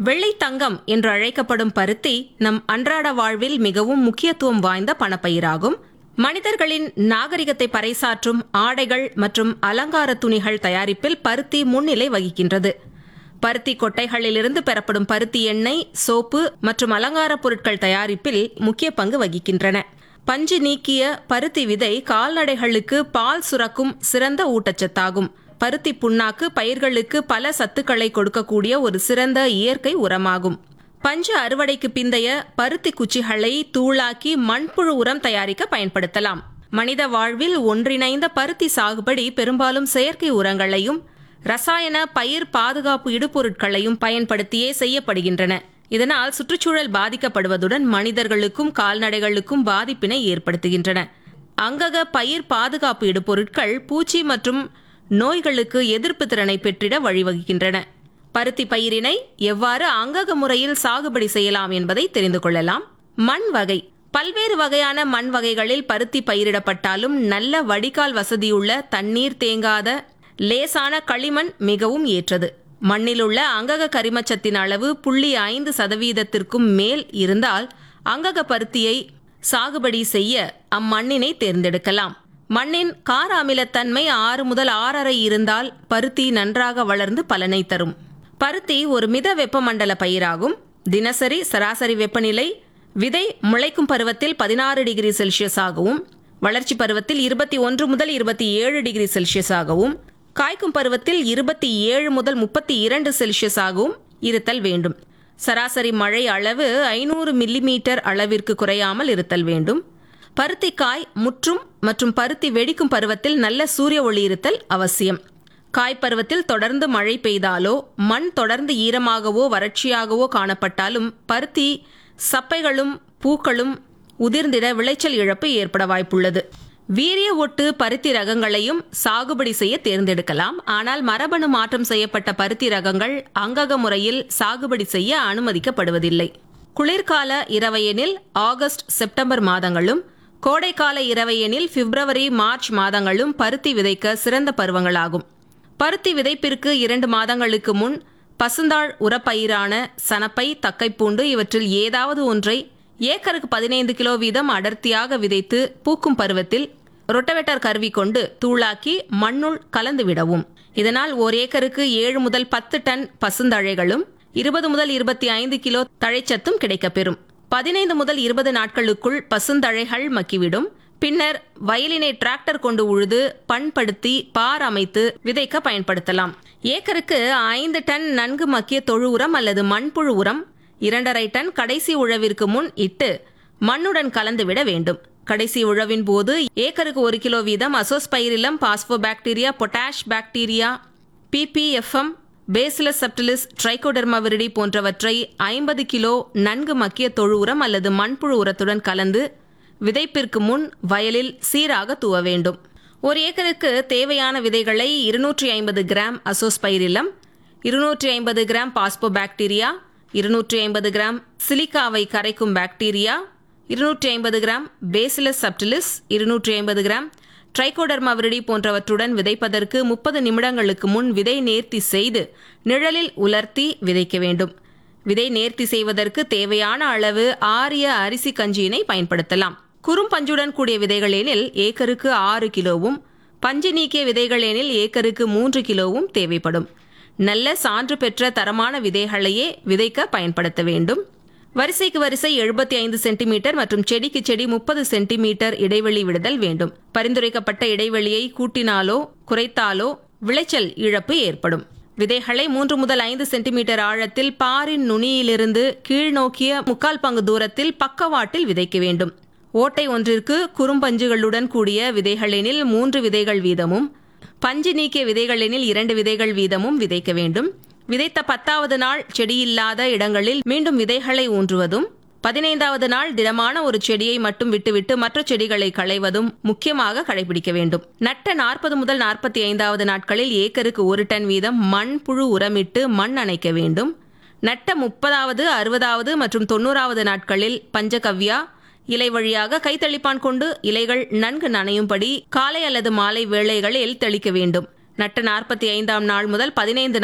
வெள்ளை தங்கம் என்று அழைக்கப்படும் பருத்தி நம் அன்றாட வாழ்வில் மிகவும் முக்கியத்துவம் வாய்ந்த பணப்பயிராகும் மனிதர்களின் நாகரிகத்தை பறைசாற்றும் ஆடைகள் மற்றும் அலங்கார துணிகள் தயாரிப்பில் பருத்தி முன்னிலை வகிக்கின்றது பருத்தி கொட்டைகளிலிருந்து பெறப்படும் பருத்தி எண்ணெய் சோப்பு மற்றும் அலங்கார பொருட்கள் தயாரிப்பில் முக்கிய பங்கு வகிக்கின்றன பஞ்சு நீக்கிய பருத்தி விதை கால்நடைகளுக்கு பால் சுரக்கும் சிறந்த ஊட்டச்சத்தாகும் பருத்தி புண்ணாக்கு பயிர்களுக்கு பல சத்துக்களை கொடுக்கக்கூடிய ஒரு சிறந்த இயற்கை உரமாகும் பஞ்சு அறுவடைக்கு பிந்தைய பருத்தி குச்சிகளை தூளாக்கி மண்புழு உரம் தயாரிக்க பயன்படுத்தலாம் மனித வாழ்வில் ஒன்றிணைந்த பருத்தி சாகுபடி பெரும்பாலும் செயற்கை உரங்களையும் ரசாயன பயிர் பாதுகாப்பு இடுபொருட்களையும் பயன்படுத்தியே செய்யப்படுகின்றன இதனால் சுற்றுச்சூழல் பாதிக்கப்படுவதுடன் மனிதர்களுக்கும் கால்நடைகளுக்கும் பாதிப்பினை ஏற்படுத்துகின்றன அங்கக பயிர் பாதுகாப்பு இடுபொருட்கள் பூச்சி மற்றும் நோய்களுக்கு எதிர்ப்பு திறனை பெற்றிட வழிவகுக்கின்றன பருத்தி பயிரினை எவ்வாறு அங்கக முறையில் சாகுபடி செய்யலாம் என்பதை தெரிந்து கொள்ளலாம் மண் வகை பல்வேறு வகையான மண் வகைகளில் பருத்தி பயிரிடப்பட்டாலும் நல்ல வடிகால் வசதியுள்ள தண்ணீர் தேங்காத லேசான களிமண் மிகவும் ஏற்றது மண்ணிலுள்ள அங்கக கரிமச்சத்தின் அளவு புள்ளி ஐந்து சதவீதத்திற்கும் மேல் இருந்தால் அங்கக பருத்தியை சாகுபடி செய்ய அம்மண்ணினை தேர்ந்தெடுக்கலாம் மண்ணின் கார அமிலத்தன்மை ஆறு முதல் ஆறரை இருந்தால் பருத்தி நன்றாக வளர்ந்து பலனை தரும் பருத்தி ஒரு மித வெப்பமண்டல பயிராகும் தினசரி சராசரி வெப்பநிலை விதை முளைக்கும் பருவத்தில் பதினாறு டிகிரி செல்சியஸ் ஆகவும் வளர்ச்சி பருவத்தில் இருபத்தி ஒன்று முதல் இருபத்தி ஏழு டிகிரி செல்சியஸ் ஆகவும் காய்க்கும் பருவத்தில் இருபத்தி ஏழு முதல் முப்பத்தி இரண்டு செல்சியஸ் ஆகவும் இருத்தல் வேண்டும் சராசரி மழை அளவு ஐநூறு மில்லிமீட்டர் அளவிற்கு குறையாமல் இருத்தல் வேண்டும் பருத்தி காய் முற்றும் மற்றும் பருத்தி வெடிக்கும் பருவத்தில் நல்ல சூரிய ஒளி இருத்தல் அவசியம் காய் பருவத்தில் தொடர்ந்து மழை பெய்தாலோ மண் தொடர்ந்து ஈரமாகவோ வறட்சியாகவோ காணப்பட்டாலும் பருத்தி சப்பைகளும் பூக்களும் உதிர்ந்திட விளைச்சல் இழப்பு ஏற்பட வாய்ப்புள்ளது வீரிய ஒட்டு பருத்தி ரகங்களையும் சாகுபடி செய்ய தேர்ந்தெடுக்கலாம் ஆனால் மரபணு மாற்றம் செய்யப்பட்ட பருத்தி ரகங்கள் அங்கக முறையில் சாகுபடி செய்ய அனுமதிக்கப்படுவதில்லை குளிர்கால இரவையெனில் ஆகஸ்ட் செப்டம்பர் மாதங்களும் கோடைக்கால இரவையெனில் பிப்ரவரி மார்ச் மாதங்களும் பருத்தி விதைக்க சிறந்த பருவங்களாகும் பருத்தி விதைப்பிற்கு இரண்டு மாதங்களுக்கு முன் பசுந்தாள் உரப்பயிரான சனப்பை தக்கைப்பூண்டு இவற்றில் ஏதாவது ஒன்றை ஏக்கருக்கு பதினைந்து கிலோ வீதம் அடர்த்தியாக விதைத்து பூக்கும் பருவத்தில் ரொட்டவேட்டர் கருவி கொண்டு தூளாக்கி மண்ணுள் கலந்து விடவும் இதனால் ஓர் ஏக்கருக்கு ஏழு முதல் பத்து டன் பசுந்தழைகளும் இருபது முதல் இருபத்தி ஐந்து கிலோ தழைச்சத்தும் கிடைக்கப்பெறும் பதினைந்து முதல் இருபது நாட்களுக்குள் பசுந்தழைகள் மக்கிவிடும் பின்னர் வயலினை டிராக்டர் கொண்டு உழுது பண்படுத்தி பார் அமைத்து விதைக்க பயன்படுத்தலாம் ஏக்கருக்கு ஐந்து டன் நன்கு மக்கிய தொழு உரம் அல்லது மண்புழு உரம் இரண்டரை டன் கடைசி உழவிற்கு முன் இட்டு மண்ணுடன் கலந்துவிட வேண்டும் கடைசி உழவின் போது ஏக்கருக்கு ஒரு கிலோ வீதம் Azospirillum phosphobacteria potash bacteria P P F M Bacillus subtilis Trichoderma viride போன்றவற்றை ஐம்பது கிலோ நன்கு மக்கிய தொழு உரம் அல்லது மண்புழு உரத்துடன் கலந்து விதைப்பிற்கு முன் வயலில் சீராக தூவ வேண்டும் ஒரு ஏக்கருக்கு தேவையான விதைகளை இருநூற்றி ஐம்பது கிராம் அசோஸ்பைரிலம் இருநூற்றி ஐம்பது கிராம் பாஸ்போபாக்டீரியா இருநூற்றி ஐம்பது கிராம் சிலிக்காவை கரைக்கும் பாக்டீரியா இருநூற்றி ஐம்பது கிராம் பேசிலஸ் சப்டிலிஸ் இருநூற்றி ஐம்பது கிராம் ட்ரைகோடர்மா விரிடி போன்றவற்றுடன் விதைப்பதற்கு முப்பது நிமிடங்களுக்கு முன் விதை நேர்த்தி செய்து நிழலில் உலர்த்தி விதைக்க வேண்டும் விதை நேர்த்தி செய்வதற்கு தேவையான அளவு ஆரிய அரிசி கஞ்சியினை பயன்படுத்தலாம் குறும்பஞ்சுடன் கூடிய விதைகள் எனில் ஏக்கருக்கு ஆறு கிலோவும் பஞ்சு நீக்கிய விதைகள் எனில் ஏக்கருக்கு மூன்று கிலோவும் தேவைப்படும் நல்ல சான்று பெற்ற தரமான விதைகளையே விதைக்க பயன்படுத்த வேண்டும் வரிசைக்கு வரிசை எழுபத்தி ஐந்து சென்டிமீட்டர் மற்றும் செடிக்கு செடி முப்பது சென்டிமீட்டர் இடைவெளி விடுதல் வேண்டும் பரிந்துரைக்கப்பட்ட இடைவெளியை கூட்டினாலோ குறைத்தாலோ விளைச்சல் இழப்பு ஏற்படும் விதைகளை மூன்று முதல் ஐந்து சென்டிமீட்டர் ஆழத்தில் பாரின் நுனியிலிருந்து கீழ் நோக்கிய முக்கால் பங்கு தூரத்தில் பக்கவாட்டில் விதைக்க வேண்டும் ஓட்டை ஒன்றிற்கு குறும்பஞ்சுகளுடன் கூடிய விதைகளெனில் மூன்று விதைகள் வீதமும் பஞ்சு நீக்கிய விதைகளெனில் இரண்டு விதைகள் வீதமும் விதைக்க வேண்டும் விதைத்த பத்தாவது நாள் செடியில்லாத இடங்களில் மீண்டும் விதைகளை ஊன்றுவதும் பதினைந்தாவது நாள் திடமான ஒரு செடியை மட்டும் விட்டுவிட்டு மற்ற செடிகளை களைவதும் முக்கியமாக கடைபிடிக்க வேண்டும் நட்ட நாற்பது முதல் நாற்பத்தி ஐந்தாவது நாட்களில் ஏக்கருக்கு ஒரு டன் வீதம் மண் புழு உரமிட்டு மண் அணைக்க வேண்டும் நட்ட முப்பதாவது அறுபதாவது மற்றும் தொண்ணூறாவது நாட்களில் பஞ்சகவ்யா இலை வழியாக கைத்தளிப்பான் கொண்டு இலைகள் நன்கு நனையும்படி காலை அல்லது மாலை வேளைகளில் தெளிக்க வேண்டும் நட்ட நாற்பத்தி ஐந்தாம் நாள் முதல் பதினைந்து